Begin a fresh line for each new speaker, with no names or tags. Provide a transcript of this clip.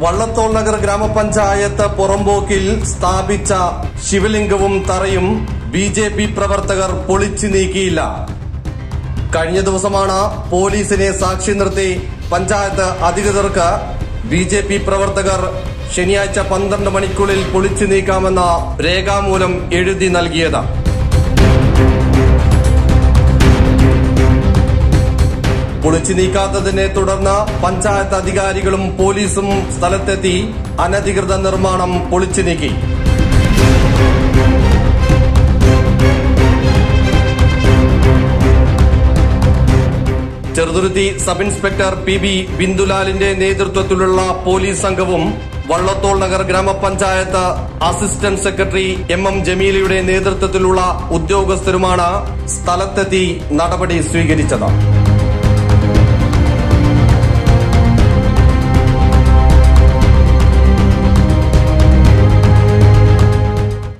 വള്ളത്തോൾ നഗർ ഗ്രാമപഞ്ചായത്ത് പുറമ്പോക്കിൽ സ്ഥാപിച്ച ശിവലിംഗവും തറയും ബി ജെ പി പ്രവർത്തകർ പൊളിച്ചു നീക്കിയില്ല കഴിഞ്ഞ ദിവസമാണ് പോലീസിനെ സാക്ഷി നിർത്തി പഞ്ചായത്ത് അധികൃതർക്ക് ബി ജെ പി പ്രവർത്തകർ ശനിയാഴ്ച പന്ത്രണ്ട് മണിക്കുള്ളിൽ പൊളിച്ചു നീക്കാമെന്ന രേഖാമൂലം എഴുതി നൽകിയത് പൊളിച്ചു നീക്കാത്തതിനെ തുടർന്ന് പഞ്ചായത്ത് അധികാരികളും പോലീസും സ്ഥലത്തെത്തി അനധികൃത നിർമ്മാണം പൊളിച്ചു നീക്കി Cheruthuruthy sub inspector P B ബിന്ദുലാലിന്റെ നേതൃത്വത്തിലുള്ള പോലീസ് സംഘവും വള്ളത്തോൾ നഗർ ഗ്രാമപഞ്ചായത്ത് അസിസ്റ്റന്റ് സെക്രട്ടറി എം എം ജമീലയുടെ നേതൃത്വത്തിലുള്ള ഉദ്യോഗസ്ഥരുമാണ് സ്ഥലത്തെത്തി നടപടി സ്വീകരിച്ചത്